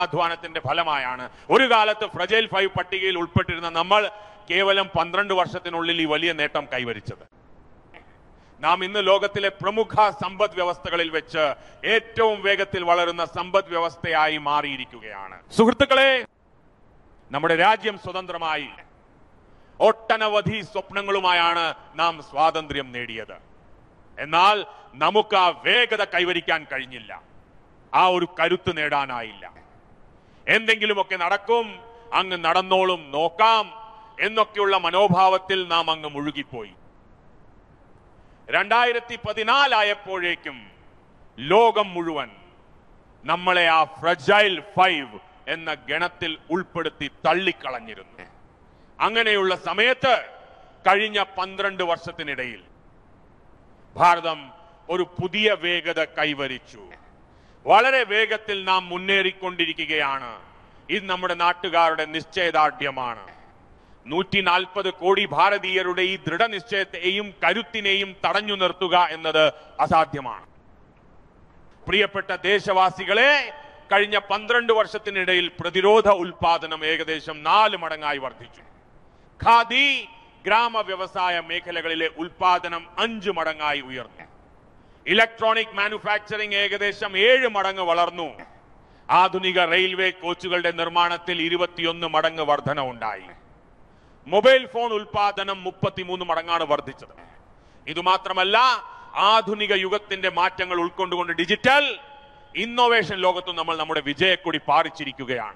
അധ്വാനത്തിന്റെ ഫലമായാണ് ഒരു കാലത്ത് ഫ്രജൈൽ ഫൈവ് പട്ടികയിൽ ഉൾപ്പെട്ടിരുന്ന നമ്മൾ കേവലം പന്ത്രണ്ട് വർഷത്തിനുള്ളിൽ ഈ വലിയ നേട്ടം കൈവരിച്ചത് നാം ഇന്ന് ലോകത്തിലെ പ്രമുഖ സമ്പദ് വ്യവസ്ഥകളിൽ വെച്ച് ഏറ്റവും വേഗത്തിൽ വളരുന്ന സമ്പദ് വ്യവസ്ഥയായി മാറിയിരിക്കുകയാണ് സുഹൃത്തുക്കളെ നമ്മുടെ രാജ്യം സ്വതന്ത്രമായി ഒട്ടനവധി സ്വപ്നങ്ങളുമായാണ് നാം സ്വാതന്ത്ര്യം നേടിയത് എന്നാൽ നമുക്ക് ആ വേഗത കൈവരിക്കാൻ കഴിഞ്ഞില്ല ആ ഒരു കരുത്ത് നേടാനായില്ല എന്തെങ്കിലുമൊക്കെ നടക്കും അങ്ങ് നടന്നോളും നോക്കാം എന്നൊക്കെയുള്ള മനോഭാവത്തിൽ നാം അങ്ങ് മുഴുകിപ്പോയി രണ്ടായിരത്തി പതിനാലായപ്പോഴേക്കും ലോകം മുഴുവൻ നമ്മളെ ആ ഫ്രജൈൽ ഫൈവ് എന്ന ഗണത്തിൽ ഉൾപ്പെടുത്തി തള്ളിക്കളഞ്ഞിരുന്നു അങ്ങനെയുള്ള സമയത്ത് കഴിഞ്ഞ പന്ത്രണ്ട് വർഷത്തിനിടയിൽ ഭാരതം ഒരു പുതിയ വേഗത കൈവരിച്ചു വളരെ വേഗത്തിൽ നാം മുന്നേറിക്കൊണ്ടിരിക്കുകയാണ് ഇത് നമ്മുടെ നാട്ടുകാരുടെ നിശ്ചയദാർഢ്യമാണ് നൂറ്റി നാൽപ്പത് കോടി ഭാരതീയരുടെ ഈ ദൃഢനിശ്ചയത്തെയും കരുത്തിനെയും തടഞ്ഞു നിർത്തുക എന്നത് അസാധ്യമാണ് പ്രിയപ്പെട്ട ദേശവാസികളെ കഴിഞ്ഞ പന്ത്രണ്ട് വർഷത്തിനിടയിൽ പ്രതിരോധ ഉൽപാദനം ഏകദേശം നാല് മടങ്ങായി വർദ്ധിച്ചു ഖാദി ഗ്രാമ വ്യവസായ മേഖലകളിലെ ഉൽപാദനം അഞ്ച് മടങ്ങായി ഉയർന്നു ഇലക്ട്രോണിക് മാനുഫാക്ചറിംഗ് ഏകദേശം ഏഴ് മടങ്ങ് വളർന്നു ആധുനിക റെയിൽവേ കോച്ചുകളുടെ നിർമ്മാണത്തിൽ ഇരുപത്തിയൊന്ന് മടങ്ങ് വർധന ഉണ്ടായി മൊബൈൽ ഫോൺ ഉൽപാദനം മുപ്പത്തിമൂന്ന് മടങ്ങാണ് വർദ്ധിച്ചത് ഇതുമാത്രമല്ല ആധുനിക യുഗത്തിന്റെ മാറ്റങ്ങൾ ഉൾക്കൊണ്ടുകൊണ്ട് ഡിജിറ്റൽ ഇന്നോവേഷൻ ലോകത്തും നമ്മൾ നമ്മുടെ വിജയക്കൊടി പാറിച്ചിരിക്കുകയാണ്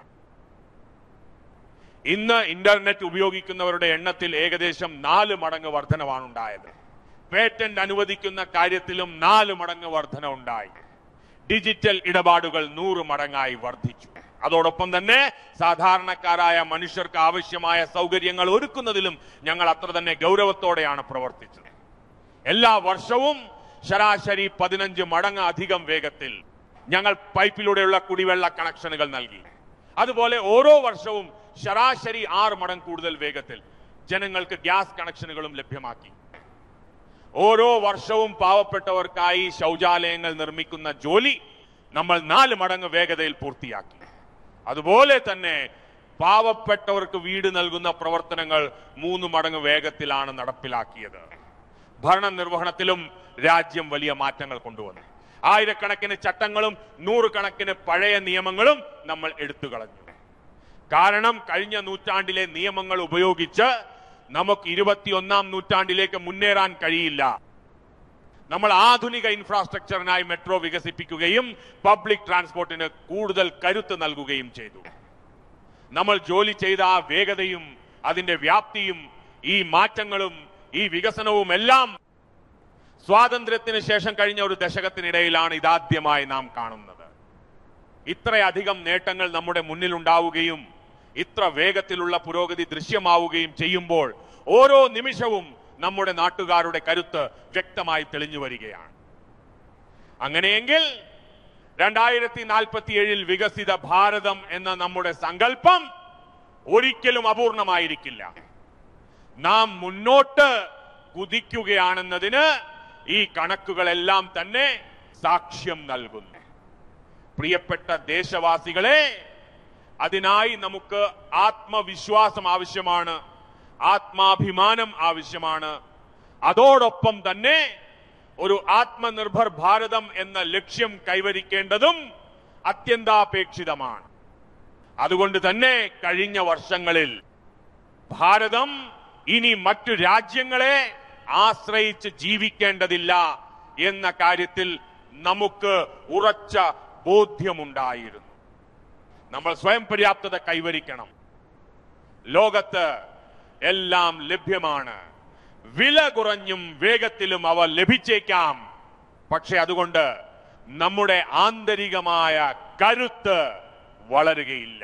ഇന്ന് ഇന്റർനെറ്റ് ഉപയോഗിക്കുന്നവരുടെ എണ്ണത്തിൽ ഏകദേശം നാല് മടങ്ങ് വർധനവാണ് ഉണ്ടായത് പേറ്റന്റ് അനുവദിക്കുന്ന കാര്യത്തിലും നാല് മടങ്ങ് വർധന ഉണ്ടായി ഡിജിറ്റൽ ഇടപാടുകൾ നൂറ് മടങ്ങായി വർദ്ധിച്ചു അതോടൊപ്പം തന്നെ സാധാരണക്കാരായ മനുഷ്യർക്ക് ആവശ്യമായ സൗകര്യങ്ങൾ ഒരുക്കുന്നതിലും ഞങ്ങൾ അത്ര തന്നെ ഗൗരവത്തോടെയാണ് പ്രവർത്തിച്ചത് എല്ലാ വർഷവും ശരാശരി പതിനഞ്ച് മടങ്ങ് അധികം വേഗത്തിൽ ഞങ്ങൾ പൈപ്പിലൂടെയുള്ള കുടിവെള്ള കണക്ഷനുകൾ നൽകി അതുപോലെ ഓരോ വർഷവും ശരാശരി ആറ് മടങ്ങ് കൂടുതൽ വേഗത്തിൽ ജനങ്ങൾക്ക് ഗ്യാസ് കണക്ഷനുകളും ലഭ്യമാക്കി ഓരോ വർഷവും പാവപ്പെട്ടവർക്കായി ശൗചാലയങ്ങൾ നിർമ്മിക്കുന്ന ജോലി നമ്മൾ നാല് മടങ്ങ് വേഗതയിൽ പൂർത്തിയാക്കി അതുപോലെ തന്നെ പാവപ്പെട്ടവർക്ക് വീട് നൽകുന്ന പ്രവർത്തനങ്ങൾ മൂന്ന് മടങ്ങ് വേഗത്തിലാണ് നടപ്പിലാക്കിയത് ഭരണ നിർവഹണത്തിലും രാജ്യം വലിയ മാറ്റങ്ങൾ കൊണ്ടുവന്നു ആയിരക്കണക്കിന് ചട്ടങ്ങളും നൂറുകണക്കിന് പഴയ നിയമങ്ങളും നമ്മൾ എടുത്തു കളഞ്ഞു കാരണം കഴിഞ്ഞ നൂറ്റാണ്ടിലെ നിയമങ്ങൾ ഉപയോഗിച്ച് നമുക്ക് ഇരുപത്തിയൊന്നാം നൂറ്റാണ്ടിലേക്ക് മുന്നേറാൻ കഴിയില്ല നമ്മൾ ആധുനിക ഇൻഫ്രാസ്ട്രക്ചറിനായി മെട്രോ വികസിപ്പിക്കുകയും പബ്ലിക് ട്രാൻസ്പോർട്ടിന് കൂടുതൽ കരുത്ത് നൽകുകയും ചെയ്തു നമ്മൾ ജോലി ചെയ്ത ആ വേഗതയും അതിന്റെ വ്യാപ്തിയും ഈ മാറ്റങ്ങളും ഈ വികസനവും എല്ലാം സ്വാതന്ത്ര്യത്തിന് ശേഷം കഴിഞ്ഞ ഒരു ദശകത്തിനിടയിലാണ് ഇതാദ്യമായി നാം കാണുന്നത് ഇത്രയധികം നേട്ടങ്ങൾ നമ്മുടെ മുന്നിലുണ്ടാവുകയും ഇത്ര വേഗത്തിലുള്ള പുരോഗതി ദൃശ്യമാവുകയും ചെയ്യുമ്പോൾ ഓരോ നിമിഷവും നമ്മുടെ നാട്ടുകാരുടെ കരുത്ത് വ്യക്തമായി തെളിഞ്ഞു വരികയാണ് അങ്ങനെയെങ്കിൽ രണ്ടായിരത്തി നാൽപ്പത്തിയേഴിൽ വികസിത ഭാരതം എന്ന നമ്മുടെ സങ്കല്പം ഒരിക്കലും അപൂർണമായിരിക്കില്ല നാം മുന്നോട്ട് കുതിക്കുകയാണെന്നതിന് ഈ കണക്കുകളെല്ലാം തന്നെ സാക്ഷ്യം നൽകുന്നു പ്രിയപ്പെട്ട ദേശവാസികളെ അതിനായി നമുക്ക് ആത്മവിശ്വാസം ആവശ്യമാണ് ആത്മാഭിമാനം ആവശ്യമാണ് അതോടൊപ്പം തന്നെ ഒരു ആത്മനിർഭർ ഭാരതം എന്ന ലക്ഷ്യം കൈവരിക്കേണ്ടതും അത്യന്താപേക്ഷിതമാണ് അതുകൊണ്ട് തന്നെ കഴിഞ്ഞ വർഷങ്ങളിൽ ഭാരതം ഇനി മറ്റു രാജ്യങ്ങളെ ആശ്രയിച്ച് ജീവിക്കേണ്ടതില്ല എന്ന കാര്യത്തിൽ നമുക്ക് ഉറച്ച ബോധ്യമുണ്ടായിരുന്നു നമ്മൾ സ്വയം പര്യാപ്തത കൈവരിക്കണം ലോകത്ത് എല്ലാം ലഭ്യമാണ് വില കുറഞ്ഞും വേഗത്തിലും അവ ലഭിച്ചേക്കാം പക്ഷെ അതുകൊണ്ട് നമ്മുടെ ആന്തരികമായ കരുത്ത് വളരുകയില്ല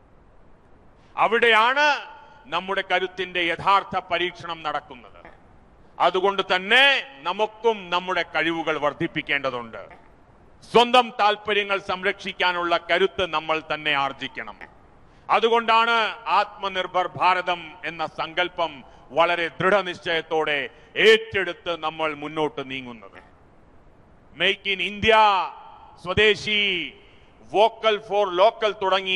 അവിടെയാണ് നമ്മുടെ കരുത്തിന്റെ യഥാർത്ഥ പരീക്ഷണം നടക്കുന്നത് അതുകൊണ്ട് തന്നെ നമുക്കും നമ്മുടെ കഴിവുകൾ വർദ്ധിപ്പിക്കേണ്ടതുണ്ട് സ്വന്തം താല്പര്യങ്ങൾ സംരക്ഷിക്കാനുള്ള കരുത്ത് നമ്മൾ തന്നെ ആർജിക്കണം അതുകൊണ്ടാണ് ആത്മനിർഭർ ഭാരതം എന്ന സങ്കല്പം വളരെ ദൃഢനിശ്ചയത്തോടെ ഏറ്റെടുത്ത് നമ്മൾ മുന്നോട്ട് നീങ്ങുന്നത് make in India swadeshi vocal for local തുടങ്ങി